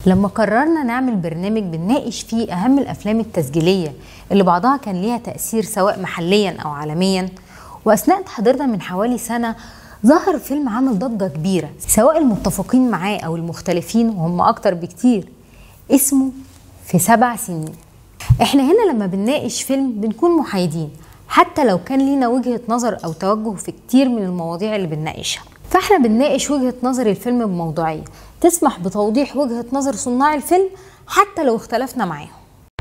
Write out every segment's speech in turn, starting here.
لما قررنا نعمل برنامج بنناقش فيه أهم الأفلام التسجيلية اللي بعضها كان ليها تأثير سواء محليا أو عالميا وأثناء تحضيرنا من حوالي سنة ظهر فيلم عمل ضجة كبيرة سواء المتفقين معاه أو المختلفين وهم أكتر بكتير اسمه في سبع سنين احنا هنا لما بنناقش فيلم بنكون محايدين حتى لو كان لينا وجهة نظر أو توجه في كتير من المواضيع اللي بنناقشها فاحنا بنناقش وجهة نظر الفيلم بموضوعية تسمح بتوضيح وجهة نظر صناع الفيلم حتى لو اختلفنا معاهم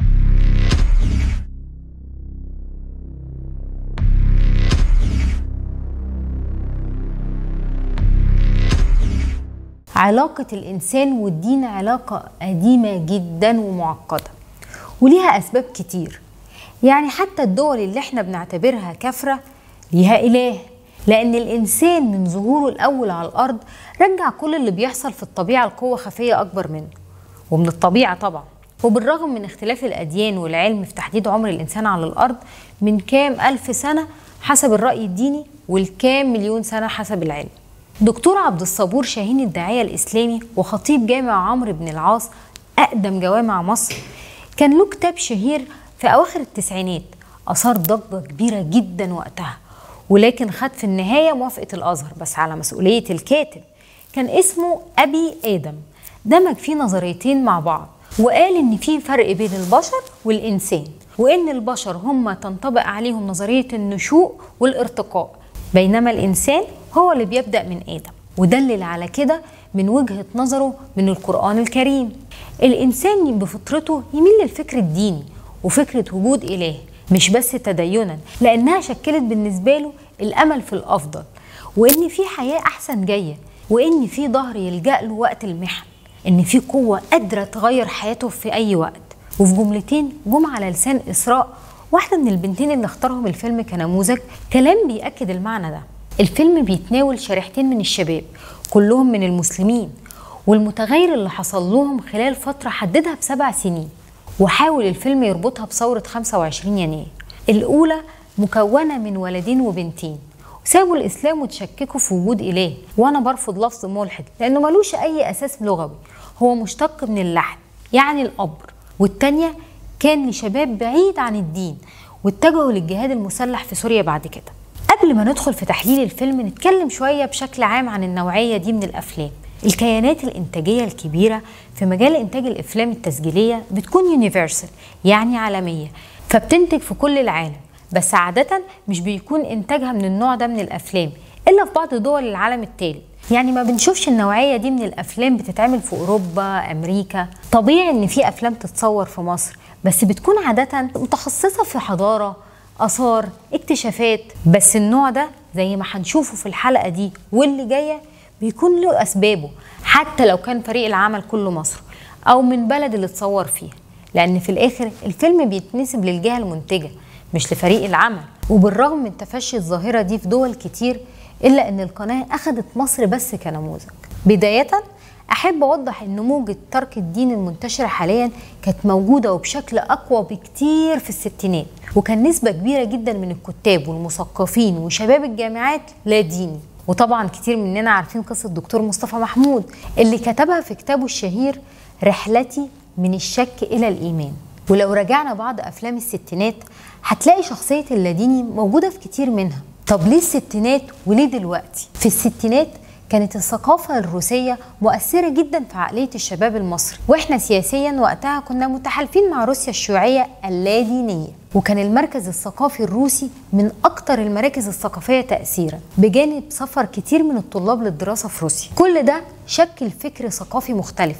علاقة الإنسان والدين علاقة قديمة جدا ومعقدة وليها أسباب كتير يعني حتى الدول اللي احنا بنعتبرها كافرة ليها إله لأن الإنسان من ظهوره الأول على الأرض رجع كل اللي بيحصل في الطبيعة لقوة خفية أكبر منه ومن الطبيعة طبعا وبالرغم من اختلاف الأديان والعلم في تحديد عمر الإنسان على الأرض من كام ألف سنة حسب الرأي الديني والكام مليون سنة حسب العلم دكتور عبد الصبور شاهين الداعية الإسلامي وخطيب جامع عمرو بن العاص أقدم جوامع مصر كان له كتاب شهير في أواخر التسعينات أثار ضجة كبيرة جدا وقتها ولكن خد في النهاية موافقة الأزهر بس على مسؤولية الكاتب كان اسمه أبي آدم دمج فيه نظريتين مع بعض وقال إن في فرق بين البشر والإنسان وإن البشر هم تنطبق عليهم نظرية النشوء والارتقاء بينما الإنسان هو اللي بيبدأ من آدم ودلل على كده من وجهة نظره من القرآن الكريم الإنسان بفطرته يميل للفكر الديني وفكرة وجود إله مش بس تدينا لأنها شكلت بالنسبة له الأمل في الأفضل وإن في حياة أحسن جاية وإن في ظهر يلجأ له وقت المحن إن في قوة قادرة تغير حياته في أي وقت وفي جملتين جم على لسان إسراء واحدة من البنتين اللي اختارهم الفيلم كنموذج كلام بيأكد المعنى ده الفيلم بيتناول شريحتين من الشباب كلهم من المسلمين والمتغير اللي حصل لهم خلال فترة حددها بسبع سنين وحاول الفيلم يربطها بثورة 25 يناير الأولى مكونة من ولدين وبنتين سابوا الإسلام وتشككوا في وجود إله وأنا برفض لفظ ملحد لأنه ملوش أي أساس لغوي هو مشتق من اللحد يعني القبر والتانية كان لشباب بعيد عن الدين واتجهوا للجهاد المسلح في سوريا بعد كده قبل ما ندخل في تحليل الفيلم نتكلم شوية بشكل عام عن النوعية دي من الأفلام الكيانات الإنتاجية الكبيرة في مجال إنتاج الأفلام التسجيلية بتكون يونيفرسال يعني عالمية فبتنتج في كل العالم بس عادة مش بيكون إنتاجها من النوع ده من الأفلام إلا في بعض دول العالم الثالث يعني ما بنشوفش النوعية دي من الأفلام بتتعمل في أوروبا أمريكا طبيعي إن في أفلام تتصور في مصر بس بتكون عادة متخصصة في حضارة آثار اكتشافات بس النوع ده زي ما هنشوفه في الحلقة دي واللي جاية بيكون له أسبابه حتى لو كان فريق العمل كله مصر أو من بلد اللي اتصور فيها لأن في الآخر الفيلم بيتنسب للجهة المنتجة مش لفريق العمل وبالرغم من تفشي الظاهرة دي في دول كتير إلا أن القناة أخدت مصر بس كنموذج بداية أحب أوضح أن موجة ترك الدين المنتشرة حاليا كانت موجودة وبشكل أقوى بكتير في الستينات وكان نسبة كبيرة جدا من الكتاب والمثقفين وشباب الجامعات لا ديني وطبعا كتير مننا عارفين قصة دكتور مصطفى محمود اللي كتبها في كتابه الشهير رحلتي من الشك إلى الإيمان ولو رجعنا بعض أفلام الستينات هتلاقي شخصية اللاديني موجودة في كتير منها طب ليه الستينات وليه دلوقتي؟ في الستينات كانت الثقافة الروسية مؤثرة جدا في عقلية الشباب المصري واحنا سياسيا وقتها كنا متحالفين مع روسيا الشيوعية اللادينية وكان المركز الثقافي الروسي من أكتر المراكز الثقافية تأثيرا بجانب سفر كتير من الطلاب للدراسة في روسيا كل ده شكل فكر ثقافي مختلف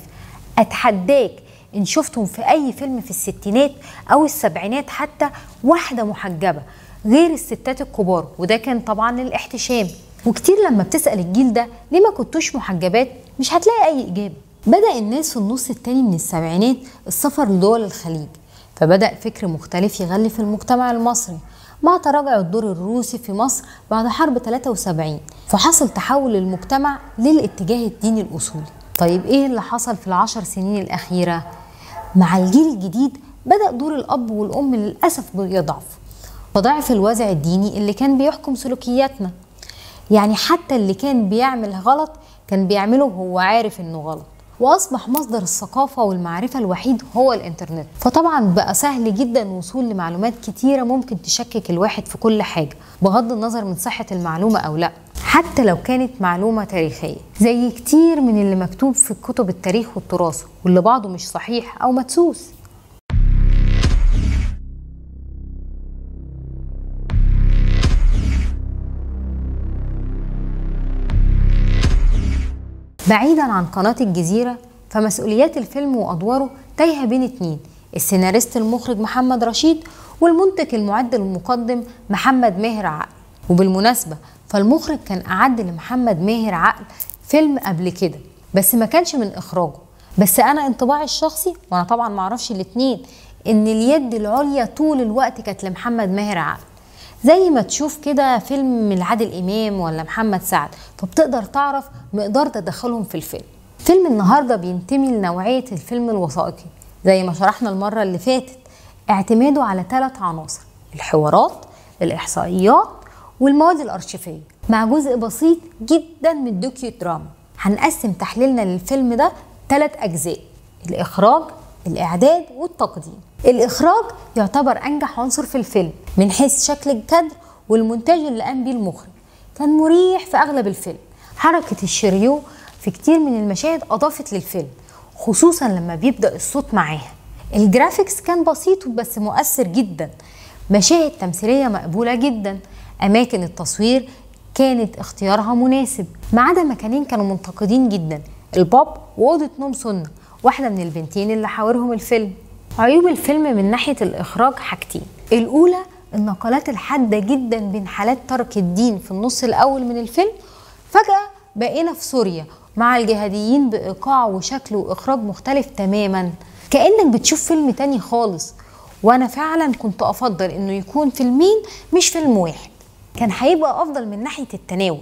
أتحداك إن شفتم في أي فيلم في الستينات أو السبعينات حتى واحدة محجبة غير الستات الكبار وده كان طبعا الاحتشام وكتير لما بتسأل الجيل ده ليه ما كنتوش محجبات مش هتلاقي أي إجابة بدأ الناس في النص التاني من السبعينات السفر لدول الخليج فبدأ فكر مختلف يغلف المجتمع المصري مع تراجع الدور الروسي في مصر بعد حرب 73 فحصل تحول المجتمع للاتجاه الديني الأصولي طيب إيه اللي حصل في العشر سنين الأخيرة؟ مع الجيل الجديد بدأ دور الأب والأم للأسف بيضعف فضعف الوازع الديني اللي كان بيحكم سلوكياتنا يعني حتى اللي كان بيعمل غلط كان بيعمله وهو عارف انه غلط واصبح مصدر الثقافه والمعرفه الوحيد هو الانترنت فطبعا بقى سهل جدا الوصول لمعلومات كتيره ممكن تشكك الواحد في كل حاجه بغض النظر من صحه المعلومه او لا حتى لو كانت معلومه تاريخيه زي كتير من اللي مكتوب في كتب التاريخ والتراث واللي بعضه مش صحيح او مدسوس بعيدا عن قناة الجزيرة فمسؤوليات الفيلم وأدواره تايهة بين اتنين السيناريست المخرج محمد رشيد والمنتج المعد المقدم محمد ماهر عقل وبالمناسبة فالمخرج كان أعد لمحمد ماهر عقل فيلم قبل كده بس ما كانش من إخراجه بس أنا انطباعي الشخصي وأنا طبعا معرفش الاتنين إن اليد العليا طول الوقت كانت لمحمد ماهر عقل زي ما تشوف كده فيلم من عادل امام ولا محمد سعد فبتقدر تعرف مقدار تدخلهم في الفيلم فيلم النهارده بينتمي لنوعيه الفيلم الوثائقي زي ما شرحنا المره اللي فاتت اعتماده على ثلاث عناصر الحوارات الاحصائيات والمواد الارشيفيه مع جزء بسيط جدا من الدوكيو دراما هنقسم تحليلنا للفيلم ده ثلاث اجزاء الاخراج الاعداد والتقديم الاخراج يعتبر انجح عنصر في الفيلم من حيث شكل الكادر والمونتاج اللي قام بيه المخرج كان مريح في اغلب الفيلم حركه الشريو في كتير من المشاهد اضافت للفيلم خصوصا لما بيبدا الصوت معاها الجرافيكس كان بسيط بس مؤثر جدا مشاهد تمثيليه مقبوله جدا اماكن التصوير كانت اختيارها مناسب ما عدا مكانين كانوا منتقدين جدا الباب واوضه نوم سنه واحده من البنتين اللي حاورهم الفيلم عيوب الفيلم من ناحيه الاخراج حاجتين الاولى النقلات الحاده جدا بين حالات ترك الدين في النص الاول من الفيلم فجاه بقينا في سوريا مع الجهاديين بايقاع وشكل واخراج مختلف تماما كانك بتشوف فيلم تاني خالص وانا فعلا كنت افضل انه يكون فيلمين مش فيلم واحد كان هيبقى افضل من ناحيه التناول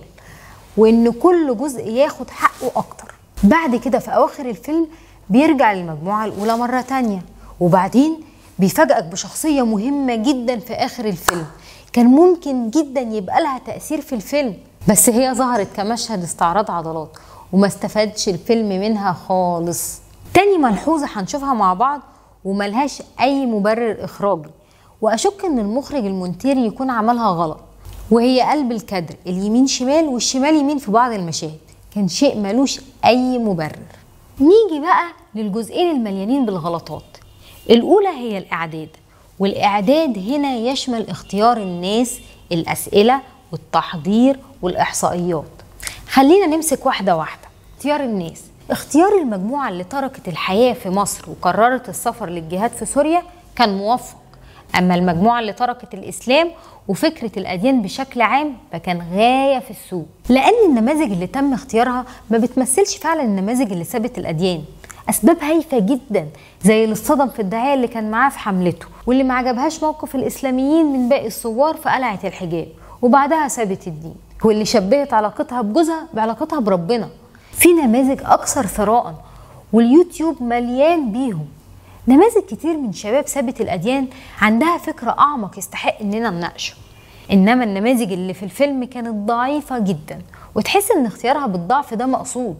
وان كل جزء ياخد حقه اكتر بعد كده في اواخر الفيلم بيرجع للمجموعه الاولى مره تانية وبعدين بيفاجئك بشخصيه مهمه جدا في اخر الفيلم كان ممكن جدا يبقى لها تاثير في الفيلم بس هي ظهرت كمشهد استعراض عضلات وما استفادش الفيلم منها خالص تاني ملحوظه هنشوفها مع بعض وملهاش اي مبرر اخراجي واشك ان المخرج المونتير يكون عملها غلط وهي قلب الكادر اليمين شمال والشمال يمين في بعض المشاهد كان شيء ملوش اي مبرر نيجي بقى للجزئين المليانين بالغلطات الأولى هي الإعداد والإعداد هنا يشمل اختيار الناس الأسئلة والتحضير والإحصائيات خلينا نمسك واحدة واحدة اختيار الناس اختيار المجموعة اللي تركت الحياة في مصر وقررت السفر للجهاد في سوريا كان موفق أما المجموعة اللي تركت الإسلام وفكرة الأديان بشكل عام فكان غاية في السوق لأن النماذج اللي تم اختيارها ما بتمثلش فعلا النماذج اللي سابت الأديان أسباب هايفة جدا زي اللي اصطدم في الداعية اللي كان معاه في حملته واللي ما عجبهاش موقف الإسلاميين من باقي الثوار فقلعت الحجاب وبعدها سابت الدين واللي شبهت علاقتها بجوزها بعلاقتها بربنا في نماذج أكثر ثراء واليوتيوب مليان بيهم نماذج كتير من شباب سابت الأديان عندها فكرة أعمق يستحق إننا نناقشه إنما النماذج اللي في الفيلم كانت ضعيفة جدا وتحس إن اختيارها بالضعف ده مقصود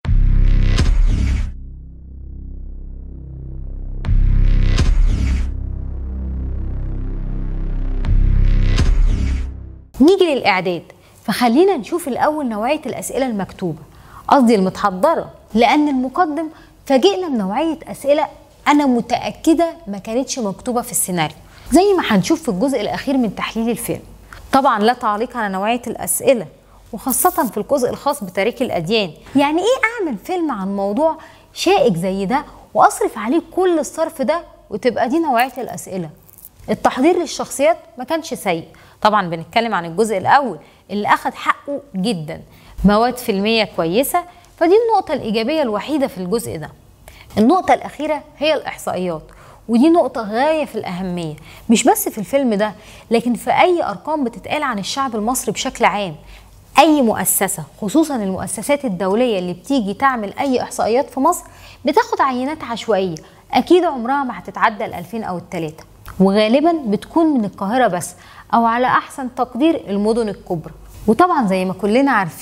نيجي للإعداد فخلينا نشوف الأول نوعية الأسئلة المكتوبة قصدي المتحضرة لأن المقدم فاجئنا بنوعية أسئلة أنا متأكدة ما كانتش مكتوبة في السيناريو زي ما هنشوف في الجزء الأخير من تحليل الفيلم طبعا لا تعليق على نوعية الأسئلة وخاصة في الجزء الخاص بتاريخ الأديان يعني إيه أعمل فيلم عن موضوع شائك زي ده وأصرف عليه كل الصرف ده وتبقى دي نوعية الأسئلة التحضير للشخصيات ما كانش سيء طبعا بنتكلم عن الجزء الأول اللي أخد حقه جدا مواد فيلمية كويسة فدي النقطة الإيجابية الوحيدة في الجزء ده النقطة الأخيرة هي الإحصائيات ودي نقطة غاية في الأهمية مش بس في الفيلم ده لكن في أي أرقام بتتقال عن الشعب المصري بشكل عام أي مؤسسة خصوصا المؤسسات الدولية اللي بتيجي تعمل أي إحصائيات في مصر بتاخد عينات عشوائية أكيد عمرها ما هتتعدى ال 2000 أو التلاتة وغالبا بتكون من القاهرة بس أو على أحسن تقدير المدن الكبرى وطبعا زي ما كلنا عارفين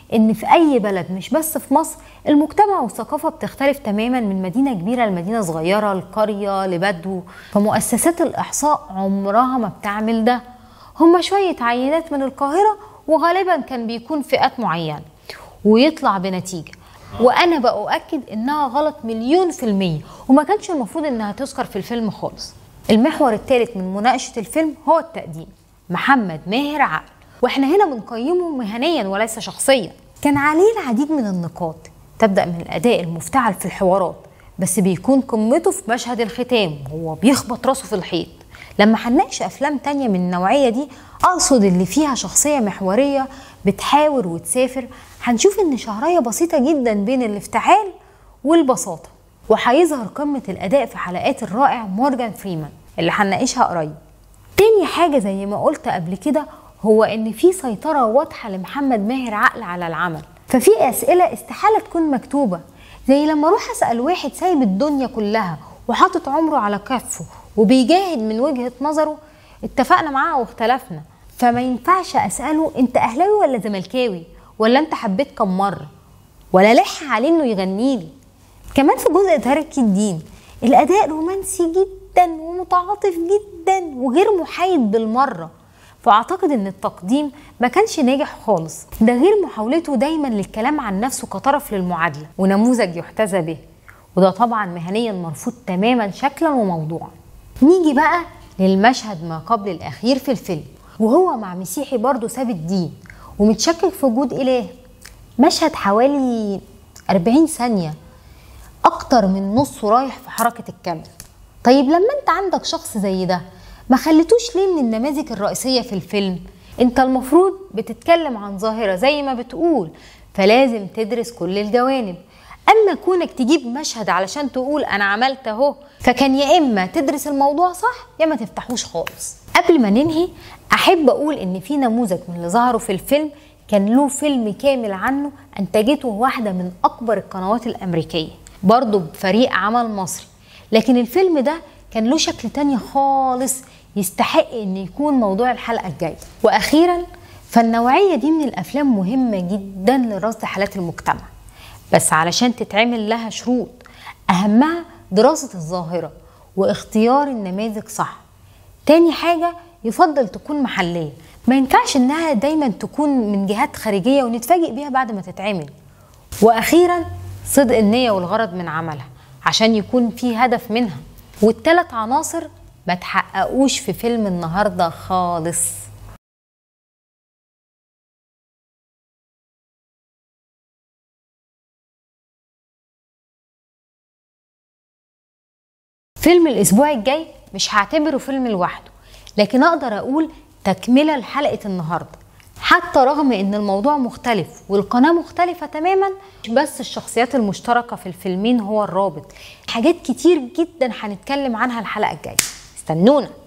ان في اي بلد مش بس في مصر المجتمع والثقافة بتختلف تماما من مدينة كبيرة لمدينة صغيرة لقرية لبدو فمؤسسات الإحصاء عمرها ما بتعمل ده هما شوية عينات من القاهرة وغالبا كان بيكون فئات معينة ويطلع بنتيجة وأنا بأؤكد إنها غلط مليون في المية وما كانش المفروض إنها تذكر في الفيلم خالص المحور الثالث من مناقشة الفيلم هو التقديم محمد ماهر عقل واحنا هنا بنقيمه مهنيا وليس شخصيا كان عليه العديد من النقاط تبدأ من الأداء المفتعل في الحوارات بس بيكون قمته في مشهد الختام هو بيخبط راسه في الحيط لما هنناقش أفلام تانية من النوعية دي أقصد اللي فيها شخصية محورية بتحاور وتسافر هنشوف إن شهرية بسيطة جدا بين الافتعال والبساطة وهيظهر قمة الأداء في حلقات الرائع مورجان فريمان اللي هنناقشها قريب تاني حاجة زي ما قلت قبل كده هو إن في سيطرة واضحة لمحمد ماهر عقل على العمل ففي أسئلة استحالة تكون مكتوبة زي لما أروح أسأل واحد سايب الدنيا كلها وحاطط عمره على كفه وبيجاهد من وجهة نظره اتفقنا معاه واختلفنا فما ينفعش أسأله أنت أهلاوي ولا زملكاوي ولا أنت حبيت كم مرة ولا لح عليه إنه يغني لي كمان في جزء ترك الدين الأداء رومانسي جدا ومتعاطف جدا وغير محايد بالمرة فأعتقد إن التقديم ما كانش ناجح خالص ده غير محاولته دايما للكلام عن نفسه كطرف للمعادلة ونموذج يحتذى به وده طبعا مهنيا مرفوض تماما شكلا وموضوعا نيجي بقى للمشهد ما قبل الأخير في الفيلم وهو مع مسيحي برضه ساب الدين ومتشكك في وجود إله مشهد حوالي 40 ثانية أكتر من نصه رايح في حركة الكاميرا طيب لما أنت عندك شخص زي ده ما خليتوش ليه من النماذج الرئيسية في الفيلم انت المفروض بتتكلم عن ظاهرة زي ما بتقول فلازم تدرس كل الجوانب اما كونك تجيب مشهد علشان تقول انا عملت اهو فكان يا اما تدرس الموضوع صح يا ما تفتحوش خالص قبل ما ننهي احب اقول ان في نموذج من اللي ظهروا في الفيلم كان له فيلم كامل عنه انتجته واحدة من اكبر القنوات الامريكية برضه بفريق عمل مصري لكن الفيلم ده كان له شكل تاني خالص يستحق ان يكون موضوع الحلقه الجايه واخيرا فالنوعيه دي من الافلام مهمه جدا لرصد حالات المجتمع بس علشان تتعمل لها شروط اهمها دراسه الظاهره واختيار النماذج صح تاني حاجه يفضل تكون محليه ما ينفعش انها دايما تكون من جهات خارجيه ونتفاجئ بيها بعد ما تتعمل واخيرا صدق النيه والغرض من عملها عشان يكون في هدف منها والتلات عناصر ما تحققوش في فيلم النهارده خالص فيلم الاسبوع الجاي مش هعتبره فيلم لوحده لكن اقدر اقول تكمله لحلقه النهارده حتى رغم ان الموضوع مختلف والقناه مختلفه تماما مش بس الشخصيات المشتركه في الفيلمين هو الرابط حاجات كتير جدا هنتكلم عنها الحلقه الجايه استنونا